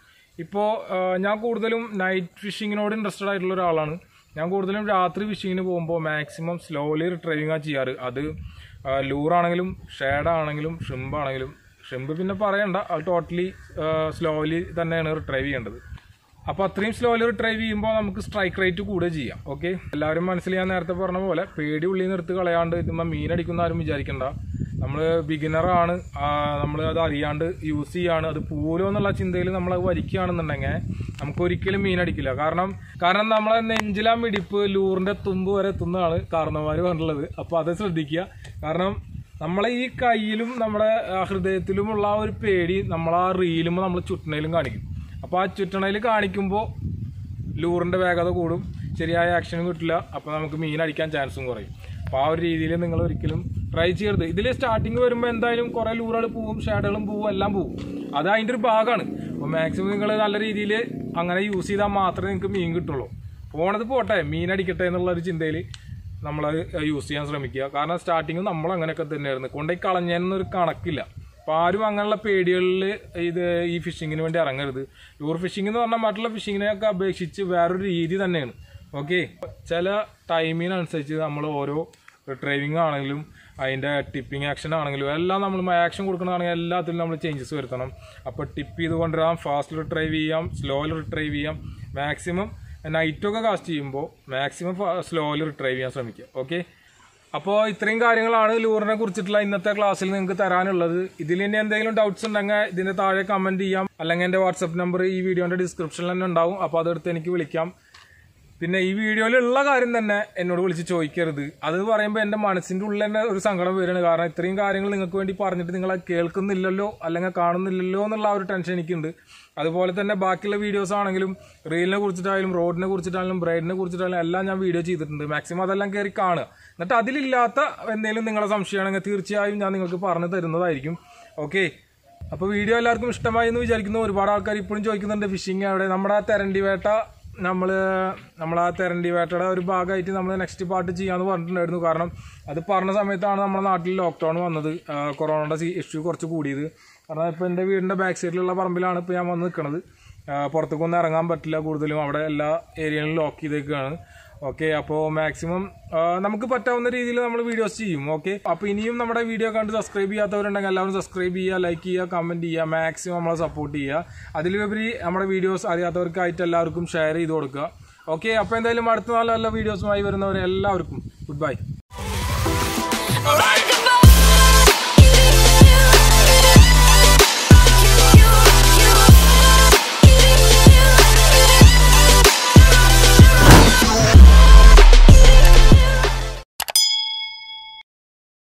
ഇപ്പോൾ ഞാൻ കൂടുതലും നൈറ്റ് ഫിഷിങ്ങിനോട് ഇൻട്രസ്റ്റഡ് ആയിട്ടുള്ള ഒരാളാണ് ഞാൻ കൂടുതലും രാത്രി ഫിഷിങ്ങിന് പോകുമ്പോൾ മാക്സിമം സ്ലോലി റിട്രൈവിംഗ് ആണ് ചെയ്യാറ് അത് ലൂറാണെങ്കിലും ഷേഡാണെങ്കിലും ഷ്രിമ്പ് ആണെങ്കിലും ഷ്രിമ്പ് പിന്നെ പറയണ്ട അത് ടോട്ടലി സ്ലോലി തന്നെയാണ് റിട്രൈവ് ചെയ്യേണ്ടത് അപ്പോൾ അത്രയും സ്ലോലി റിട്രൈവ് ചെയ്യുമ്പോൾ നമുക്ക് സ്ട്രൈക്ക് റേറ്റ് കൂടെ ചെയ്യാം ഓക്കെ എല്ലാവരും മനസ്സിൽ ഞാൻ നേരത്തെ പറഞ്ഞ പോലെ പേടി ഉള്ളിൽ നിന്ന് എടുത്ത് കളയാണ്ട് ഇതുമ്പോൾ മീനടിക്കുന്ന ആരും വിചാരിക്കണ്ട നമ്മൾ ബിഗിനറാണ് നമ്മൾ അത് അറിയാണ്ട് യൂസ് ചെയ്യാണ് അത് പോലോ എന്നുള്ള ചിന്തയിൽ നമ്മൾ അത് വരിക്കുകയാണെന്നുണ്ടെങ്കിൽ നമുക്ക് ഒരിക്കലും മീൻ അടിക്കില്ല കാരണം കാരണം നമ്മളെ നെഞ്ചിലാ മിടിപ്പ് ലൂറിന്റെ തുമ്പ് വരെ എത്തുന്നതാണ് കാരണന്മാർ പറഞ്ഞിട്ടുള്ളത് അപ്പോൾ അത് ശ്രദ്ധിക്കുക കാരണം നമ്മളെ ഈ കയ്യിലും നമ്മുടെ ആ, ഹൃദയത്തിലുമുള്ള ആ ഒരു പേടി നമ്മൾ ആ റീലും നമ്മൾ ചുറ്റണയിലും കാണിക്കും അപ്പോൾ ആ ചുറ്റണയിൽ കാണിക്കുമ്പോൾ ലൂറിന്റെ വേഗത കൂടും ശരിയായ ആക്ഷനും കിട്ടില്ല അപ്പോൾ നമുക്ക് മീൻ അടിക്കാൻ ചാൻസും കുറയും അപ്പോൾ ആ ഒരു രീതിയിൽ നിങ്ങൾ ഒരിക്കലും ട്രൈ ചെയ്യരുത് ഇതിൽ സ്റ്റാർട്ടിങ് വരുമ്പോൾ എന്തായാലും കുറേ ലൂറുകൾ പോവും ഷാഡുകളും പോവും എല്ലാം പോവും അത് അതിൻ്റെ ഒരു ഭാഗമാണ് അപ്പോൾ മാക്സിമം നിങ്ങൾ നല്ല രീതിയിൽ അങ്ങനെ യൂസ് ചെയ്താൽ മാത്രമേ നിങ്ങൾക്ക് മീൻ കിട്ടുള്ളൂ പോണത് പോട്ടെ മീൻ അടിക്കട്ടെ എന്നുള്ള ഒരു ചിന്തയിൽ നമ്മളത് യൂസ് ചെയ്യാൻ ശ്രമിക്കുക കാരണം സ്റ്റാർട്ടിങ് നമ്മൾ അങ്ങനെയൊക്കെ തന്നെയായിരുന്നു കൊണ്ടുപോയി കളഞ്ഞതിനൊരു കണക്കില്ല അപ്പോൾ ആരും അങ്ങനെയുള്ള പേടികളിൽ ഇത് ഈ ഫിഷിങ്ങിന് വേണ്ടി ഇറങ്ങരുത് ലൂർ ഫിഷിംഗ് എന്ന് പറഞ്ഞാൽ മറ്റുള്ള ഫിഷിങ്ങിനെയൊക്കെ അപേക്ഷിച്ച് വേറൊരു രീതി തന്നെയാണ് ഓക്കെ ചില ടൈമിനനുസരിച്ച് നമ്മൾ ഓരോ റിട്രൈവിംഗ് ആണെങ്കിലും അതിൻ്റെ ടിപ്പിംഗ് ആക്ഷൻ ആണെങ്കിലും എല്ലാം നമ്മൾ ആക്ഷൻ കൊടുക്കണമെങ്കിൽ എല്ലാത്തിലും നമ്മൾ ചേഞ്ചസ് വരുത്തണം അപ്പോൾ ടിപ്പ് ചെയ്ത് കൊണ്ടുവരാം ഫാസ്റ്റ് റിട്രൈവ് ചെയ്യാം സ്ലോയിൽ റിട്രൈവ് ചെയ്യാം മാക്സിമം നൈറ്റൊക്കെ കാസ്റ്റ് ചെയ്യുമ്പോൾ മാക്സിമം സ്ലോയിൽ റിട്രൈവ് ചെയ്യാൻ ശ്രമിക്കുക ഓക്കെ അപ്പോൾ ഇത്രയും കാര്യങ്ങളാണ് ലൂറിനെ കുറിച്ചിട്ടുള്ള ഇന്നത്തെ ക്ലാസ്സിൽ നിങ്ങൾക്ക് തരാനുള്ളത് ഇതിൽ ഇനി എന്തെങ്കിലും ഡൗട്ട്സ് ഉണ്ടെങ്കിൽ ഇതിന്റെ താഴെ കമന്റ് ചെയ്യാം അല്ലെങ്കിൽ എൻ്റെ വാട്സപ്പ് നമ്പർ ഈ വീഡിയോന്റെ ഡിസ്ക്രിപ്ഷനിൽ തന്നെ ഉണ്ടാവും അപ്പോൾ അതെടുത്ത് എനിക്ക് വിളിക്കാം പിന്നെ ഈ വീഡിയോയിലുള്ള കാര്യം തന്നെ എന്നോട് വിളിച്ച് ചോദിക്കരുത് അത് പറയുമ്പോൾ എൻ്റെ മനസ്സിൻ്റെ ഉള്ളിൽ തന്നെ ഒരു സങ്കടം വരികയാണ് കാരണം ഇത്രയും കാര്യങ്ങൾ നിങ്ങൾക്ക് വേണ്ടി പറഞ്ഞിട്ട് നിങ്ങൾ അത് കേൾക്കുന്നില്ലല്ലോ അല്ലെങ്കിൽ കാണുന്നില്ലല്ലോ എന്നുള്ള ആ ഒരു ടെൻഷൻ എനിക്കുണ്ട് അതുപോലെ തന്നെ ബാക്കിയുള്ള വീഡിയോസ് ആണെങ്കിലും റീലിനെ കുറിച്ചിട്ടായാലും റോഡിനെ കുറിച്ചിട്ടായാലും ബ്രൈഡിനെ കുറിച്ചിട്ടായാലും എല്ലാം ഞാൻ വീഡിയോ ചെയ്തിട്ടുണ്ട് മാക്സിമം അതെല്ലാം കയറി കാണുക എന്നിട്ട് അതിലില്ലാത്ത എന്തെങ്കിലും നിങ്ങളുടെ സംശയമാണെങ്കിൽ തീർച്ചയായും ഞാൻ നിങ്ങൾക്ക് പറഞ്ഞു തരുന്നതായിരിക്കും ഓക്കെ അപ്പോൾ വീഡിയോ എല്ലാവർക്കും ഇഷ്ടമായി എന്ന് വിചാരിക്കുന്നു ഒരുപാട് ആൾക്കാർ ഇപ്പോഴും ചോദിക്കുന്നുണ്ട് ഫിഷിംഗ് അവിടെ നമ്മുടെ ആ തെരണ്ടി വേട്ട നമ്മൾ നമ്മൾ ആ തെരണ്ടി വേട്ടയുടെ ഒരു ഭാഗമായിട്ട് നമ്മൾ നെക്സ്റ്റ് പാർട്ട് ചെയ്യാമെന്ന് പറഞ്ഞിട്ടുണ്ടായിരുന്നു കാരണം അത് പറഞ്ഞ സമയത്താണ് നമ്മുടെ നാട്ടിൽ ലോക്ക്ഡൗൺ വന്നത് ആ, കൊറോണയുടെ ഇഷ്യൂ കുറച്ച് കൂടിയത് കാരണം ഇപ്പോൾ എൻ്റെ വീടിൻ്റെ ബാക്ക് സൈഡിലുള്ള പറമ്പിലാണ് ഇപ്പോൾ ഞാൻ വന്ന് നിൽക്കുന്നത് പുറത്തേക്കൊന്നും ഇറങ്ങാൻ പറ്റില്ല കൂടുതലും അവിടെ എല്ലാ ഏരിയയിലും ലോക്ക് ചെയ്തേക്കാണ് ഓക്കെ അപ്പോൾ മാക്സിമം നമുക്ക് പറ്റാവുന്ന രീതിയിൽ നമ്മൾ വീഡിയോസ് ചെയ്യും ഓക്കെ അപ്പോൾ ഇനിയും നമ്മുടെ വീഡിയോ കണ്ട് സബ്സ്ക്രൈബ് ചെയ്യാത്തവരുണ്ടെങ്കിൽ എല്ലാവരും സബ്സ്ക്രൈബ് ചെയ്യുക ലൈക്ക് ചെയ്യുക കമൻറ്റ് ചെയ്യുക മാക്സിമം നമ്മളെ സപ്പോർട്ട് ചെയ്യുക അതിലുപരി നമ്മുടെ വീഡിയോസ് അറിയാത്തവർക്കായിട്ട് എല്ലാവർക്കും ഷെയർ ചെയ്ത് കൊടുക്കുക ഓക്കെ അപ്പോൾ എന്തായാലും അടുത്ത നല്ല നല്ല വീഡിയോസുമായി വരുന്നവരെ എല്ലാവർക്കും ഗുഡ് ബൈ Alright.